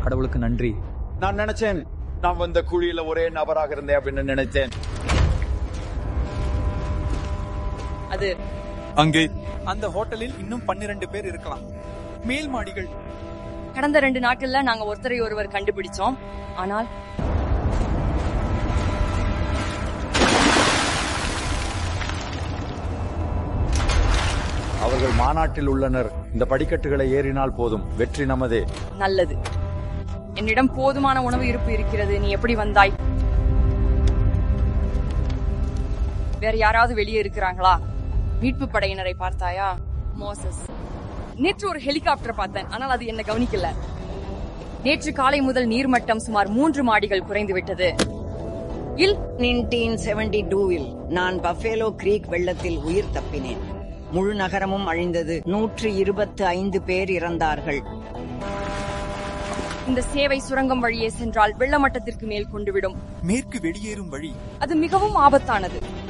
கடவுளுக்கு நன்றி நான் நினைச்சேன் நான் வந்த குழியில ஒரே நபராக இருந்தேன் அப்படின்னு நினைச்சேன் அது அங்கே அந்த ஹோட்டலில் இன்னும் பன்னிரண்டு பேர் இருக்கலாம் மேல் மாடிகள் கடந்த ரெண்டு நாட்கள்ல நாங்க ஒருத்தரை ஒருவர் கண்டுபிடிச்சோம் ஆனால் அவர்கள் மாநாட்டில் உள்ளனர் இந்த படிக்கட்டுகளை ஏறினால் போதும் வெற்றி நமதே நல்லது என்னிடம் போதுமான உணவு இருப்பு இருக்கிறது நீ எப்படி வந்தாய் வேற யாராவது வெளியே இருக்கிறாங்களா மீட்பு படையினரை பார்த்தாயா மோசஸ் நேற்று ஒரு ஹெலிகாப்டர் பார்த்தேன் ஆனால் அது என்ன கவனிக்கல நேற்று காலை முதல் நீர்மட்டம் சுமார் மூன்று மாடிகள் குறைந்து விட்டது இல் நைன்டீன் செவன்டி டூவில் நான் பஃபேலோ கிரீக் வெள்ளத்தில் உயிர் தப்பினேன் முழு நகரமும் அழிந்தது நூற்று இருபத்து ஐந்து பேர் இறந்தார்கள் இந்த சேவை சுரங்கம் வழியே சென்றால் வெள்ளமட்டத்திற்கு மேல் கொண்டுவிடும் மேற்கு வெளியேறும் வழி அது மிகவும் ஆபத்தானது